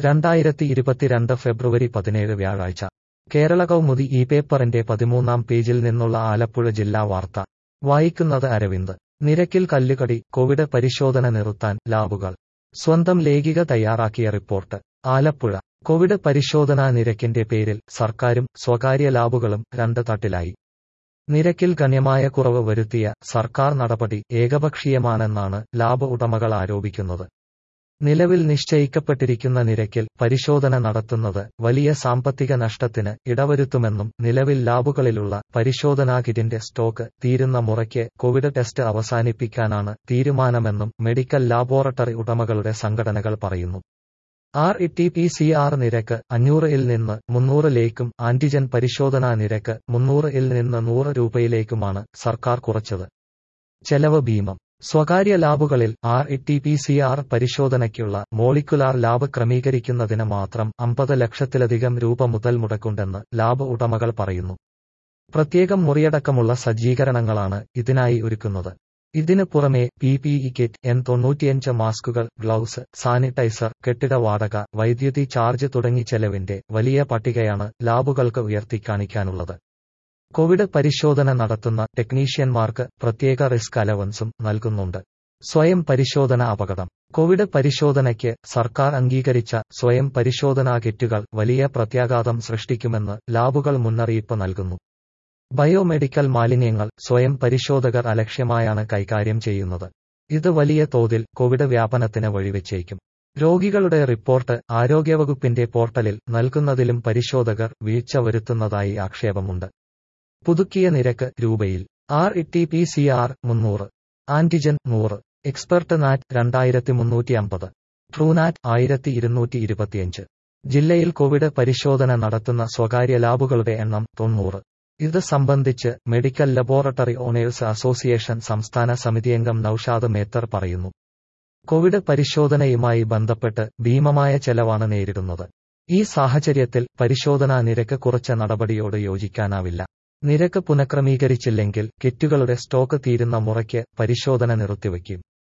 രണ്ടായിരത്തി ഇരുപത്തിരണ്ട് ഫെബ്രുവരി പതിനേഴ് വ്യാഴാഴ്ച കേരള കൗമുദി ഈ പേപ്പറിന്റെ പതിമൂന്നാം പേജിൽ നിന്നുള്ള ആലപ്പുഴ ജില്ലാ വാർത്ത വായിക്കുന്നത് അരവിന്ദ് നിരക്കിൽ കല്ലുകടി കോവിഡ് പരിശോധന നിർത്താൻ ലാബുകൾ സ്വന്തം ലേഖിക തയ്യാറാക്കിയ റിപ്പോർട്ട് ആലപ്പുഴ കോവിഡ് പരിശോധനാ നിരക്കിന്റെ പേരിൽ സർക്കാരും സ്വകാര്യ ലാബുകളും രണ്ട് തട്ടിലായി നിരക്കിൽ ഗണ്യമായ കുറവ് വരുത്തിയ സർക്കാർ നടപടി ഏകപക്ഷീയമാണെന്നാണ് ലാബ് ഉടമകൾ ആരോപിക്കുന്നത് നിലവിൽ നിശ്ചയിക്കപ്പെട്ടിരിക്കുന്ന നിരക്കിൽ പരിശോധന നടത്തുന്നത് വലിയ സാമ്പത്തിക നഷ്ടത്തിന് ഇടവരുത്തുമെന്നും നിലവിൽ ലാബുകളിലുള്ള പരിശോധനാ കിറ്റിന്റെ സ്റ്റോക്ക് തീരുന്ന മുറയ്ക്ക് കോവിഡ് ടെസ്റ്റ് അവസാനിപ്പിക്കാനാണ് തീരുമാനമെന്നും മെഡിക്കൽ ലാബോറട്ടറി ഉടമകളുടെ സംഘടനകൾ പറയുന്നു R E T P C R നിരക്ക് അഞ്ഞൂറ് ഇൽ നിന്ന് മുന്നൂറിലേക്കും ആന്റിജൻ പരിശോധനാ നിരക്ക് മുന്നൂറ് ഇൽ നിന്ന് നൂറ് രൂപയിലേക്കുമാണ് സർക്കാർ കുറച്ചത് ചെലവ് ഭീമം സ്വകാര്യ ലാബുകളിൽ R E T P C R പരിശോധനയ്ക്കുള്ള മോളിക്കുലാർ ലാബ് ക്രമീകരിക്കുന്നതിന് മാത്രം അമ്പത് ലക്ഷത്തിലധികം രൂപ മുതൽ മുടക്കുണ്ടെന്ന് ലാബ് ഉടമകൾ പറയുന്നു പ്രത്യേകം മുറിയടക്കമുള്ള സജ്ജീകരണങ്ങളാണ് ഇതിനായി ഒരുക്കുന്നത് ഇതിന് പുറമെ P P E kit N തൊണ്ണൂറ്റിയഞ്ച് മാസ്കുകൾ ഗ്ലൗസ് സാനിറ്റൈസർ കെട്ടിട വാടക വൈദ്യുതി ചാർജ് തുടങ്ങി ചെലവിന്റെ വലിയ പട്ടികയാണ് ലാബുകൾക്ക് ഉയർത്തിക്കാണിക്കാനുള്ളത് കോവിഡ് പരിശോധന നടത്തുന്ന ടെക്നീഷ്യന്മാർക്ക് പ്രത്യേക റിസ്ക് അലവൻസും നൽകുന്നുണ്ട് സ്വയം പരിശോധന അപകടം കോവിഡ് പരിശോധനയ്ക്ക് സർക്കാർ അംഗീകരിച്ച സ്വയം പരിശോധനാ കിറ്റുകൾ വലിയ പ്രത്യാഘാതം സൃഷ്ടിക്കുമെന്ന് ലാബുകൾ മുന്നറിയിപ്പ് നൽകുന്നു ബയോമെഡിക്കൽ മാലിന്യങ്ങൾ സ്വയം പരിശോധകർ അലക്ഷ്യമായാണ് കൈകാര്യം ചെയ്യുന്നത് ഇത് വലിയ തോതിൽ കോവിഡ് വ്യാപനത്തിന് വഴിവെച്ചേക്കും രോഗികളുടെ റിപ്പോർട്ട് ആരോഗ്യവകുപ്പിന്റെ പോർട്ടലിൽ നൽകുന്നതിലും പരിശോധകർ വീഴ്ച വരുത്തുന്നതായി ആക്ഷേപമുണ്ട് പുതുക്കിയ നിരക്ക് രൂപയിൽ R E T P C R മുന്നൂറ് ആന്റിജൻ നൂറ് എക്സ്പെർട്ട് നാറ്റ് രണ്ടായിരത്തി മുന്നൂറ്റി അമ്പത് ട്രൂനാറ്റ് ആയിരത്തി ഇരുന്നൂറ്റി ഇരുപത്തിയഞ്ച് ജില്ലയിൽ കോവിഡ് പരിശോധന നടത്തുന്ന സ്വകാര്യ ലാബുകളുടെ എണ്ണം തൊണ്ണൂറ് ഇത് സംബന്ധിച്ച് മെഡിക്കൽ ലബോറട്ടറി ഓണേഴ്സ് അസോസിയേഷൻ സംസ്ഥാന സമിതിയംഗം നൌഷാദ് മേത്തർ പറയുന്നു കോവിഡ് പരിശോധനയുമായി ബന്ധപ്പെട്ട് ഭീമമായ ചെലവാണ് നേരിടുന്നത് ഈ സാഹചര്യത്തിൽ പരിശോധനാ നിരക്ക് കുറച്ച നടപടിയോട് യോജിക്കാനാവില്ല നിരക്ക് പുനഃക്രമീകരിച്ചില്ലെങ്കിൽ കിറ്റുകളുടെ സ്റ്റോക്ക് തീരുന്ന മുറയ്ക്ക് പരിശോധന നിർത്തിവയ്ക്കും